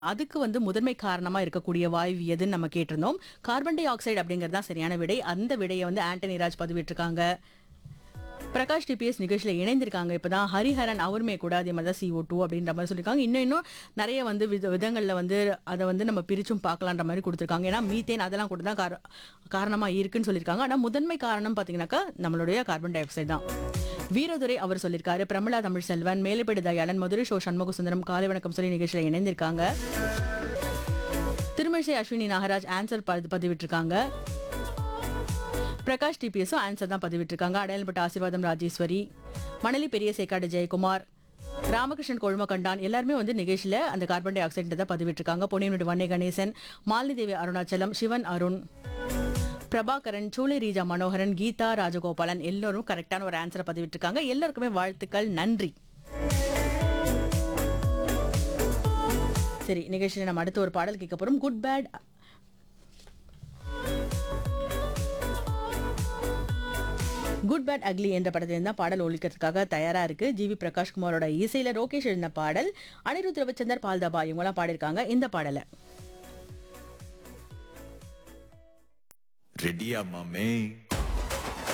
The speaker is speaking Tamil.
அதுக்கு வந்து முதன்மை காரணமா இருக்கக்கூடிய வாயு எதுன்னு நம்ம கேட்டிருந்தோம் கார்பன் டை ஆக்சைடு அப்படிங்கிறது தான் சரியான விடை அந்த விடையை வந்து ஆண்டனி ராஜ் பதிவிட்டிருக்காங்க பிரகாஷ் டிபிஎஸ் நிகழ்ச்சியில் இணைந்திருக்காங்க இப்பதான் ஹரிஹரன் அவருமே கூட அதே மாதிரி தான் சிஓ டூ அப்படின்ற மாதிரி சொல்லியிருக்காங்க இன்னும் இன்னும் நிறைய வந்து வித விதங்களில் வந்து அதை வந்து நம்ம பிரிச்சும் பார்க்கலான்ற மாதிரி கொடுத்துருக்காங்க ஏன்னா மீத்தேன் அதெல்லாம் கூட தான் கார காரணமாக இருக்குன்னு சொல்லியிருக்காங்க ஆனால் முதன்மை காரணம் பார்த்தீங்கன்னாக்கா நம்மளுடைய கார்பன் டை ஆக்சைடு தான் வீரதுரை அவர் சொல்லியிருக்காரு பிரமிளா தமிழ் செல்வன் மேலப்பேடு தயாளன் மதுரை ஷோ சண்முக சுந்தரம் காலை வணக்கம் சொல்லி நிகழ்ச்சியில் இணைந்திருக்காங்க திருமிசை அஸ்வினி நாகராஜ் ஆன்சர் பதிவிட்டிருக்காங்க பிரகாஷ் டிபிஎஸும் ஆன்சர் தான் பதிவிட்டிருக்காங்க அடையாளப்பட்ட ஆசீர்வாதம் ராஜேஸ்வரி மணலி பெரிய சேக்காடு ஜெயக்குமார் ராமகிருஷ்ணன் கொழுமகண்டான் எல்லாருமே வந்து நிகழ்ச்சியில் அந்த கார்பன் டை ஆக்சைடு தான் பதிவிட்டிருக்காங்க பொன்னியினுடைய வன்னே கணேசன் மாலினி தேவி அருணாச்சலம் சிவன் அருண் பிரபாகரன் சூளை ரீஜா மனோகரன் கீதா ராஜகோபாலன் எல்லாரும் கரெக்டான ஒரு ஆன்சரை பதிவிட்டிருக்காங்க எல்லாருக்குமே வாழ்த்துக்கள் நன்றி சரி நிகழ்ச்சியில் நம்ம அடுத்த ஒரு பாடல் கேட்க போறோம் good bad good bad ugly என்ற படத்தில் தான் பாடல் ஒழிக்கிறதுக்காக தயாரா இருக்கு ஜிவி பிரகாஷ்குமாரோட இசையில ரோகேஷ் எழுதின பாடல் அனிருத் ரவிச்சந்தர் பால்தாபா இவங்கெல்லாம் பாடியிருக்காங்க இந்த பாடலை ரெடியா மாமே